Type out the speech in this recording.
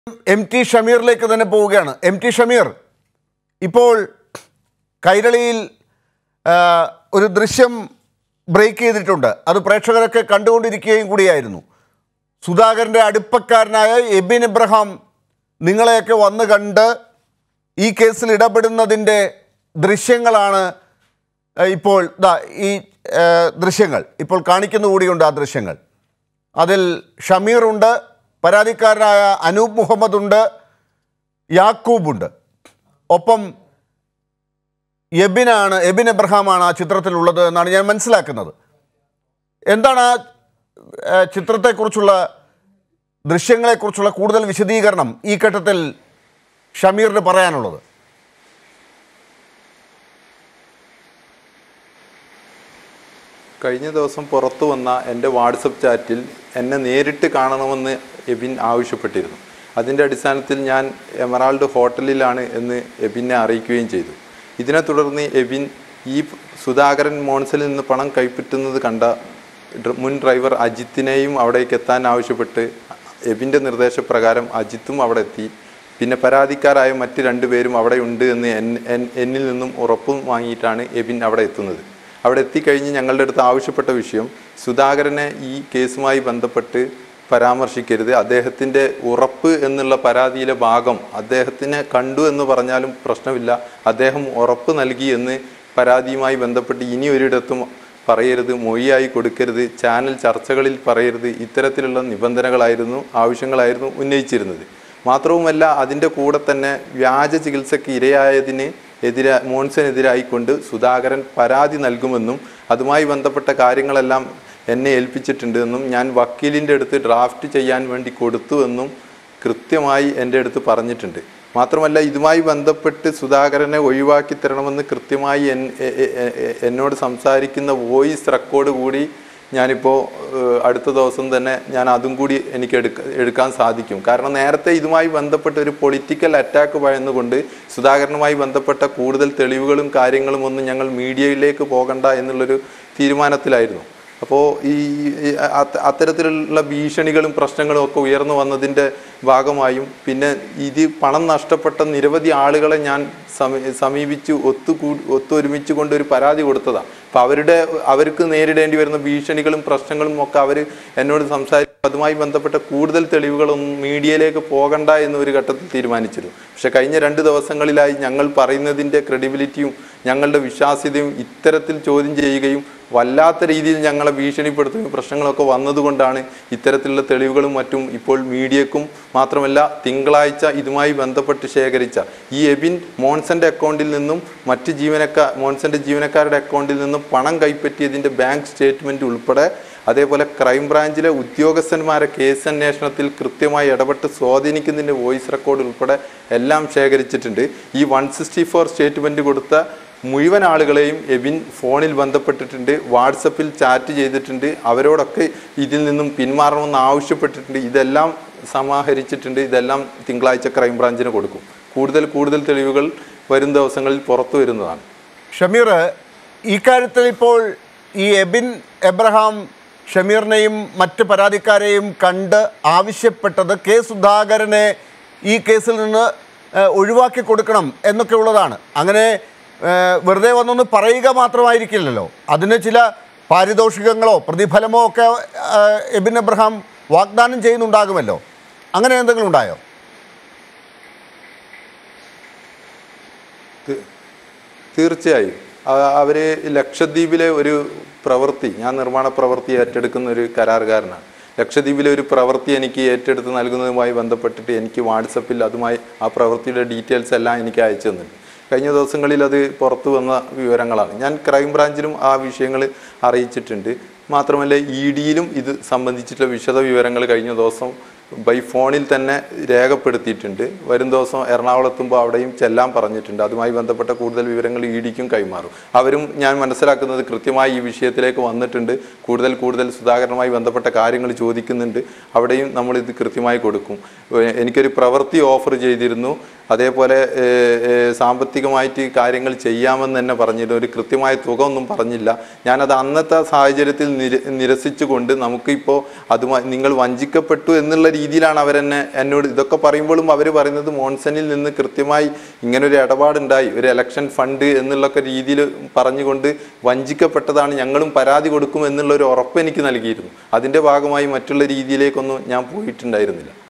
M T ഷമീറിലേക്ക് തന്നെ പോവുകയാണ് M T Shameer ഇപ്പോൾ കൈരളിയിൽ ആ, ഒരു ദൃശ്യം ബ്രേക്ക് ചെയ്തിട്ടുണ്ട് അത് പ്രേക്ഷകരൊക്കെ കണ്ടുകൊണ്ടിരിക്കുകയും കൂടിയായിരുന്നു സുധാകരൻ്റെ അടുപ്പക്കാരനായ എബിൻ ഇബ്രഹാം നിങ്ങളെയൊക്കെ വന്ന് കണ്ട് ഈ കേസിൽ ഇടപെടുന്നതിൻ്റെ ദൃശ്യങ്ങളാണ് ആ, ഇപ്പോൾ ദാ ഈ ആ, ദൃശ്യങ്ങൾ ഇപ്പോൾ കാണിക്കുന്ന കൂടിയുണ്ട് ആ ദൃശ്യങ്ങൾ അതിൽ ഷമീറുണ്ട് പരാതിക്കാരനായ അനൂപ് മുഹമ്മദ് ഉണ്ട് യാക്കൂബുണ്ട് ഒപ്പം എബിനാണ് എബിൻ എബ്രഹാമാണ് ആ ചിത്രത്തിലുള്ളത് എന്നാണ് ഞാൻ മനസ്സിലാക്കുന്നത് എന്താണ് ആ ആ, ചിത്രത്തെക്കുറിച്ചുള്ള ദൃശ്യങ്ങളെക്കുറിച്ചുള്ള കൂടുതൽ വിശദീകരണം ഈ ഘട്ടത്തിൽ ഷമീറിന് പറയാനുള്ളത് കഴിഞ്ഞ ദിവസം പുറത്തു വന്ന എൻ്റെ വാട്സപ്പ് ചാറ്റിൽ എന്നെ നേരിട്ട് കാണണമെന്ന് എബിൻ ആവശ്യപ്പെട്ടിരുന്നു അതിൻ്റെ അടിസ്ഥാനത്തിൽ ഞാൻ എമറാൾഡ് ഹോട്ടലിലാണ് എന്ന് എബിനെ അറിയിക്കുകയും ചെയ്തു ഇതിനെ തുടർന്ന് എബിൻ ഈ സുധാകരൻ മോൺസിൽ നിന്ന് പണം കൈപ്പറ്റുന്നത് കണ്ട ഡ്ര- മുൻ ഡ്രൈവർ അജിത്തിനെയും അവിടേക്ക് എത്താൻ ആവശ്യപ്പെട്ട് എബിൻ്റെ നിർദ്ദേശപ്രകാരം അജിത്തും അവിടെ എത്തി പിന്നെ പരാതിക്കാരായ മറ്റ് രണ്ടുപേരും അവിടെ ഉണ്ട് എന്ന് എൻ- എൻ- എന്നിൽ നിന്നും ഉറപ്പും വാങ്ങിയിട്ടാണ് എബിൻ അവിടെ എത്തുന്നത് അവിടെ എത്തിക്കഴിഞ്ഞ് ഞങ്ങളുടെ അടുത്ത് ആവശ്യപ്പെട്ട വിഷയം സുധാകരനെ ഈ കേസുമായി ബന്ധപ്പെട്ട് പരാമർശിക്കരുത് അദ്ദേഹത്തിൻ്റെ ഉറപ്പ് എന്നുള്ള പരാതിയിലെ ഭാഗം അദ്ദേഹത്തിനെ കണ്ടു എന്ന് പറഞ്ഞാലും പ്രശ്നമില്ല അദ്ദേഹം ഉറപ്പ് നൽകി എന്ന് പരാതിയുമായി ബന്ധപ്പെട്ട് ഇനി ഒരിടത്തും പറയരുത് മൊഴിയായി കൊടുക്കരുത് ചാനൽ ചർച്ചകളിൽ പറയരുത് ഇത്തരത്തിലുള്ള നിബന്ധനകളായിരുന്നു ആവശ്യങ്ങളായിരുന്നു ഉന്നയിച്ചിരുന്നത് മാത്രവുമല്ല അതിൻ്റെ കൂടെ തന്നെ വ്യാജ ചികിത്സയ്ക്ക് ഇരയായതിന് എതിരെ മോൺസനെതിരായിക്കൊണ്ട് സുധാകരൻ പരാതി നൽകുമെന്നും അതുമായി ബന്ധപ്പെട്ട കാര്യങ്ങളെല്ലാം എന്നെ ഏൽപ്പിച്ചിട്ടുണ്ട് എന്നും ഞാൻ വക്കീലിൻ്റെ അടുത്ത് ഡ്രാഫ്റ്റ് ചെയ്യാൻ വേണ്ടി കൊടുത്തു എന്നും കൃത്യമായി എൻ്റെ അടുത്ത് പറഞ്ഞിട്ടുണ്ട് മാത്രമല്ല ഇതുമായി ബന്ധപ്പെട്ട് സുധാകരനെ ഒഴിവാക്കി തരണമെന്ന് കൃത്യമായി എൻ എ- എ- എ- എന്നോട് സംസാരിക്കുന്ന വോയിസ് റെക്കോർഡ് കൂടി ഞാനിപ്പോൾ ഏഹ്, അടുത്ത ദിവസം തന്നെ ഞാൻ അതും കൂടി എനിക്ക് എടുക്ക എടുക്കാൻ സാധിക്കും കാരണം നേരത്തെ ഇതുമായി ബന്ധപ്പെട്ട ഒരു പൊളിറ്റിക്കൽ അറ്റാക്ക് ഭയന്നുകൊണ്ട് സുധാകരനുമായി ബന്ധപ്പെട്ട കൂടുതൽ തെളിവുകളും കാര്യങ്ങളും ഒന്നും ഞങ്ങൾ മീഡിയയിലേക്ക് പോകണ്ട എന്നുള്ളൊരു തീരുമാനത്തിലായിരുന്നു അപ്പോൾ ഈ ഈ അത്ത- അത്തരത്തിലുള്ള ഭീഷണികളും പ്രശ്നങ്ങളും ഒക്കെ ഉയർന്നു വന്നതിൻ്റെ ഭാഗമായും പിന്നെ ഇത് പണം നഷ്ടപ്പെട്ട നിരവധി ആളുകളെ ഞാൻ സമീ- സമീപിച്ച് ഒത്തുകൂ ഒത്തൊരുമിച്ച് കൊണ്ട് ഒരു പരാതി കൊടുത്തതാണ് അപ്പം അവരുടെ അവർക്ക് നേരിടേണ്ടി വരുന്ന ഭീഷണികളും പ്രശ്നങ്ങളും ഒക്കെ അവർ എന്നോട് സംസാരിക്കും അതുമായി ബന്ധപ്പെട്ട കൂടുതൽ തെളിവുകളൊന്നും മീഡിയയിലേക്ക് പോകണ്ട എന്ന് ഒരു ഘട്ടത്തിൽ തീരുമാനിച്ചിരുന്നു പക്ഷെ കഴിഞ്ഞ രണ്ട് ദിവസങ്ങളിലായി ഞങ്ങൾ പറയുന്നതിൻ്റെ ക്രെഡിബിലിറ്റിയും ഞങ്ങളുടെ വിശ്വാസ്യതയും ഇത്തരത്തിൽ ചോദ്യം ചെയ്യുകയും വല്ലാത്ത രീതിയിൽ ഞങ്ങളെ ഭീഷണിപ്പെടുത്തുകയും പ്രശ്നങ്ങളൊക്കെ വന്നതുകൊണ്ടാണ് ഇത്തരത്തിലുള്ള തെളിവുകളും മറ്റും ഇപ്പോൾ മീഡിയക്കും മാത്രമല്ല തിങ്കളാഴ്ച ഇതുമായി ബന്ധപ്പെട്ട് ശേഖരിച്ച ഈ എബിൻ മോൺസന്റെ അക്കൗണ്ടിൽ നിന്നും മറ്റ് ജീവനക്കാർ മോൺസന്റെ ജീവനക്കാരുടെ അക്കൗണ്ടിൽ നിന്നും പണം കൈപ്പറ്റിയതിന്റെ ബാങ്ക് സ്റ്റേറ്റ്മെന്റ് ഉൾപ്പെടെ അതേപോലെ ക്രൈംബ്രാഞ്ചിലെ ഉദ്യോഗസ്ഥന്മാരെ കേസ് അന്വേഷണത്തിൽ കൃത്യമായി ഇടപെട്ട് സ്വാധീനിക്കുന്നതിൻ്റെ വോയിസ് റെക്കോർഡ് ഉൾപ്പെടെ എല്ലാം ശേഖരിച്ചിട്ടുണ്ട് ഈ വൺ സിക്സ്റ്റി ഫോർ സ്റ്റേറ്റ്മെൻറ്റ് കൊടുത്ത മുഴുവൻ ആളുകളെയും എബിൻ ഫോണിൽ ബന്ധപ്പെട്ടിട്ടുണ്ട് വാട്സപ്പിൽ ചാറ്റ് ചെയ്തിട്ടുണ്ട് അവരോടൊക്കെ ഇതിൽ നിന്നും പിന്മാറണമെന്ന് ആവശ്യപ്പെട്ടിട്ടുണ്ട് ഇതെല്ലാം സമാഹരിച്ചിട്ടുണ്ട് ഇതെല്ലാം തിങ്കളാഴ്ച ക്രൈംബ്രാഞ്ചിന് കൊടുക്കും കൂടുതൽ കൂടുതൽ തെളിവുകൾ വരും ദിവസങ്ങളിൽ പുറത്തു വരുന്നതാണ് ഷമീർ ഈ കാര്യത്തിൽ ഇപ്പോൾ ഈ എബിൻ എബ്രഹാം ഷമീറിനെയും മറ്റ് പരാതിക്കാരെയും കണ്ട് ആവശ്യപ്പെട്ടത് കെ സുധാകരനെ ഈ കേസിൽ നിന്ന് ഏഹ്, ഒഴിവാക്കി കൊടുക്കണം എന്നൊക്കെ ഉള്ളതാണ് അങ്ങനെ ഏഹ്, വെറുതെ വന്നൊന്ന് പറയുക മാത്രമായിരിക്കില്ലല്ലോ അതിന് ചില പാരിതോഷികങ്ങളോ പ്രതിഫലമോ ഒക്കെ ഏഹ്, എബിൻ എബ്രഹാം വാഗ്ദാനം ചെയ്യുന്നുണ്ടാകുമല്ലോ അങ്ങനെ എന്തെങ്കിലും ഉണ്ടായോ തീ- തീർച്ചയായും ആ- അവര് ലക്ഷദ്വീപിലെ ഒരു പ്രവൃത്തി ഞാൻ നിർമ്മാണ പ്രവൃത്തി ഏറ്റെടുക്കുന്ന ഒരു കരാറുകാരനാണ് ലക്ഷദ്വീപിലെ ഒരു പ്രവൃത്തി എനിക്ക് ഏറ്റെടുത്ത് നൽകുന്നതുമായി ബന്ധപ്പെട്ടിട്ട് എനിക്ക് വാട്സപ്പിൽ അതുമായി ആ പ്രവൃത്തിയുടെ ഡീറ്റെയിൽസ് എല്ലാം എനിക്ക് അയച്ചു തന്നിട്ടുണ്ട് കഴിഞ്ഞ ദിവസങ്ങളിൽ അത് പുറത്തു വന്ന വിവരങ്ങളാണ് ഞാൻ ക്രൈംബ്രാഞ്ചിലും ആ വിഷയങ്ങൾ അറിയിച്ചിട്ടുണ്ട് മാത്രമല്ല ഇ ഡിയിലും ഇത് സംബന്ധിച്ചിട്ടുള്ള വിശദ വിവരങ്ങൾ കഴിഞ്ഞ ദിവസം ബൈ ഫോണിൽ തന്നെ രേഖപ്പെടുത്തിയിട്ടുണ്ട് വരും ദിവസം എറണാകുളത്തുമ്പോൾ അവിടെയും ചെല്ലാൻ പറഞ്ഞിട്ടുണ്ട് അതുമായി ബന്ധപ്പെട്ട കൂടുതൽ വിവരങ്ങൾ ഇ ഡിക്കും കൈമാറും അവരും ഞാൻ മനസ്സിലാക്കുന്നത് കൃത്യമായി ഈ വിഷയത്തിലേക്ക് വന്നിട്ടുണ്ട് കൂടുതൽ കൂടുതൽ സുധാകരനുമായി ബന്ധപ്പെട്ട കാര്യങ്ങൾ ചോദിക്കുന്നുണ്ട് അവിടെയും നമ്മൾ ഇത് കൃത്യമായി കൊടുക്കും ഏഹ് എനിക്കൊരു പ്രവൃത്തി ഓഫർ ചെയ്തിരുന്നു അതേപോലെ ഏഹ്, ഏഹ്, സാമ്പത്തികമായിട്ട് കാര്യങ്ങൾ ചെയ്യാമെന്ന് തന്നെ പറഞ്ഞിട്ട് ഒരു കൃത്യമായ തുക ഒന്നും പറഞ്ഞില്ല ഞാനത് അന്നത്തെ സാഹചര്യത്തിൽ നിര നിരസിച്ചുകൊണ്ട് നമുക്കിപ്പോൾ അത് മ- നിങ്ങൾ വഞ്ചിക്കപ്പെട്ടു എന്നുള്ള രീതിയിലാണ് അവരെന്നെ എന്നോട് ഇതൊക്കെ പറയുമ്പോഴും അവർ പറയുന്നത് മോൺസണിൽ നിന്ന് കൃത്യമായി ഇങ്ങനെ ഒരു ഇടപാടുണ്ടായി ഒരു ഇലക്ഷൻ ഫണ്ട് എന്നുള്ളൊക്കെ രീതിയിൽ പറഞ്ഞുകൊണ്ട് വഞ്ചിക്കപ്പെട്ടതാണ് ഞങ്ങളും പരാതി കൊടുക്കും എന്നുള്ള ഒരു ഉറപ്പ് എനിക്ക് നൽകിയിരുന്നു അതിൻ്റെ ഭാഗമായി മറ്റുള്ള രീതിയിലേക്കൊന്നും ഞാൻ പോയിട്ടുണ്ടായിരുന്നില്ല